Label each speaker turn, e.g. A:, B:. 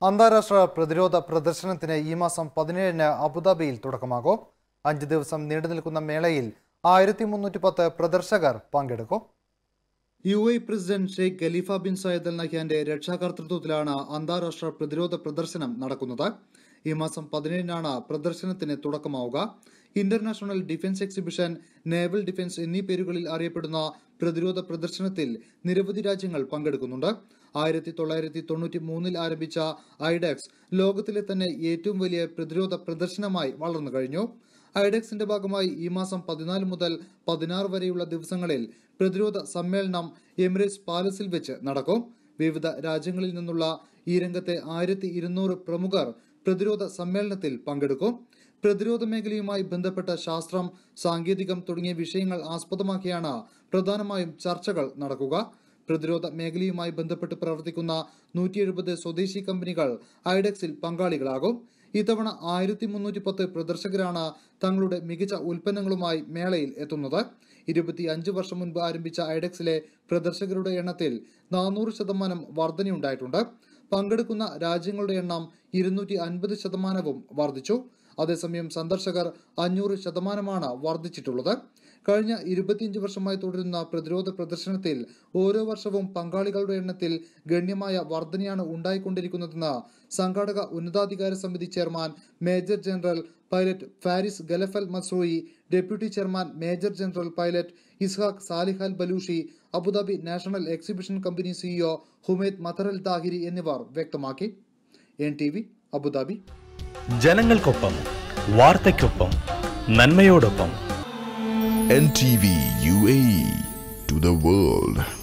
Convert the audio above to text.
A: അന്താരാഷ്ട്ര പ്രതിരോധ പ്രദർശനത്തിന് ഈ മാസം പതിനേഴിന് അബുദാബിയിൽ തുടക്കമാകും അഞ്ച് ദിവസം നീണ്ടു നിൽക്കുന്ന മേളയിൽ ആയിരത്തി മുന്നൂറ്റി പത്ത് പ്രദർശകർ പങ്കെടുക്കും U A president Sheikh Khalifa bin Zayed Al നഹ്യാന്റെ രക്ഷാകർതൃത്വത്തിലാണ് അന്താരാഷ്ട്ര പ്രതിരോധ പ്രദർശനം നടക്കുന്നത് ഈ മാസം പതിനേഴിനാണ് പ്രദർശനത്തിന് തുടക്കമാവുക international defence exhibition naval defence എന്നീ പേരുകളിൽ അറിയപ്പെടുന്ന പ്രതിരോധ പ്രദർശനത്തിൽ നിരവധി രാജ്യങ്ങൾ പങ്കെടുക്കുന്നുണ്ട് ആയിരത്തി തൊള്ളായിരത്തി തൊണ്ണൂറ്റി മൂന്നിൽ ആരംഭിച്ച ഐഡെക്സ് ലോകത്തിലെ തന്നെ ഏറ്റവും വലിയ പ്രതിരോധ പ്രദർശനമായി വളർന്നു കഴിഞ്ഞു ഐഡെക്സിന്റെ ഭാഗമായി ഈ മാസം പതിനാല് മുതൽ പതിനാറ് വരെയുള്ള ദിവസങ്ങളിൽ പ്രതിരോധ സമ്മേളനം എമിറേറ്റ്സ് പാലസിൽ വെച്ച് നടക്കും വിവിധ രാജ്യങ്ങളിൽ നിന്നുള്ള ഈ രംഗത്തെ ആയിരത്തി ഇരുന്നൂറ് പ്രമുഖർ പ്രതിരോധ സമ്മേളനത്തിൽ പങ്കെടുക്കും പ്രതിരോധ മേഖലയുമായി ബന്ധപ്പെട്ട ശാസ്ത്രം സാങ്കേതികം തുടങ്ങിയ വിഷയങ്ങൾ ആസ്പദമാക്കിയാണ് പ്രധാനമായും ചർച്ചകൾ നടക്കുക പ്രതിരോധ മേഖലയുമായി ബന്ധപ്പെട്ട് പ്രവർത്തിക്കുന്ന നൂറ്റി എഴുപത് സ്വദേശി കമ്പനികൾ ഐഡെക്സിൽ പങ്കാളികളാകും ഇത്തവണ ആയിരത്തി മുന്നൂറ്റി പത്ത് പ്രദർശകരാണ് തങ്ങളുടെ മികച്ച ഉൽപ്പന്നങ്ങളുമായി മേളയിൽ എത്തുന്നത് ഇരുപത്തി അഞ്ച് വർഷം മുൻപ് ആരംഭിച്ച ഐഡെക്സിലെ പ്രദർശകരുടെ എണ്ണത്തിൽ നാനൂറ് ശതമാനം വർധനയുണ്ടായിട്ടുണ്ട് പങ്കെടുക്കുന്ന രാജ്യങ്ങളുടെ എണ്ണം ഇരുന്നൂറ്റി അൻപത് ശതമാനവും വർദ്ധിച്ചു അതേസമയം സന്ദർശകർ അഞ്ഞൂറ് ശതമാനമാണ് വർദ്ധിച്ചിട്ടുള്ളത് കഴിഞ്ഞ ഇരുപത്തിയഞ്ച് വർഷമായി തുടരുന്ന പ്രതിരോധ പ്രദർശനത്തിൽ ഓരോ വർഷവും പങ്കാളികളുടെ എണ്ണത്തിൽ ഗണ്യമായ വർധനയാണ് ഉണ്ടായിക്കൊണ്ടിരിക്കുന്നതെന്ന് സംഘാടക ഉന്നതാധികാര സമിതി chairman major general pilot Faris Khalaf Al Mazrouei deputy chairman major general pilot Ishaq Saleh Al Balushi Abu Dhabi national exhibition company CEO Humaid Matar Al Dhaheri എന്നിവർ വ്യക്തമാക്കി എൻ ടി വി അബുദാബി
B: ജനങ്ങൾക്കൊപ്പം വാർത്തയ്ക്കൊപ്പം നന്മയോടൊപ്പം
C: NTV UAE to the world.